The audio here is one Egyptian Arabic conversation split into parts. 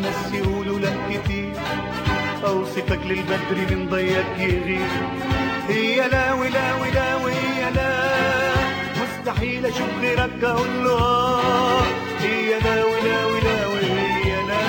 للناس يقولوا لا كتير اوصفك للبدر من ضيق يغير هي لا ولا ولا وهي لا مستحيل اشوف غيرك اقول له آه. هي لا ولا ولا وهي لا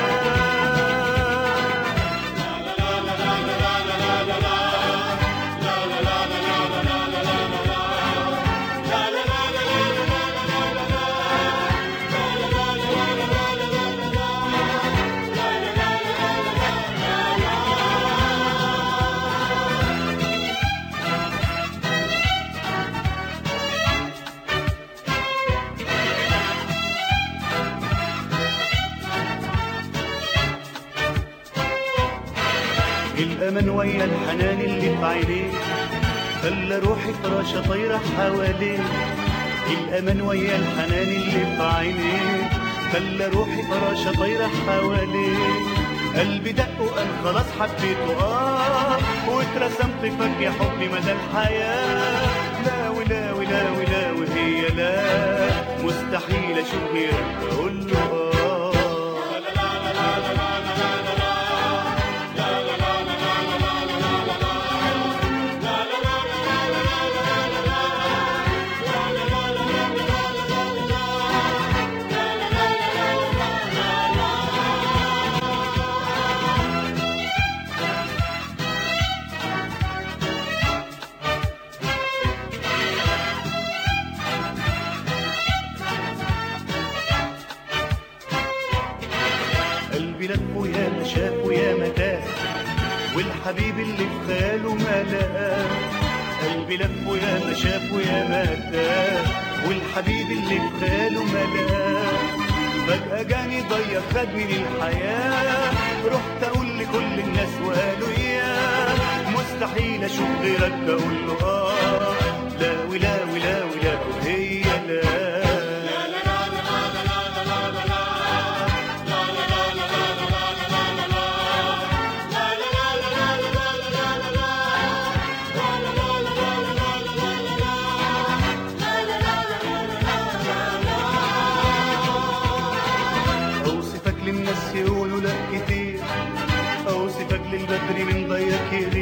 الأمل ويا الحنان اللي في عينيك خلى روحي فراشة طايرة حواليك الأمل ويا الحنان اللي في عينيك خلى روحي فراشة طايرة حواليك قلبي دق وقال خلاص حبيته اه واترسمت فك يا حبي مدى الحياة لا ولا ولا ولا وهي لا مستحيل اشوف غيرك اقول له اه قلبي لف ويا ما شاف ويا ما تاه والحبيب اللي في خياله ما لقاه قلبي لف ويا ما شاف ويا ما تاه والحبيب اللي في خياله ما لقاه فجأة جاني ضيق خد من الحياة رحت أقول لكل الناس وقالوا إياه مستحيل أشوف غيرك أقول له آه لا ولا ولا ولا وهي لا اوصفك للناس يقولوا لا كتير اوصفك للبدر من ضيق يغير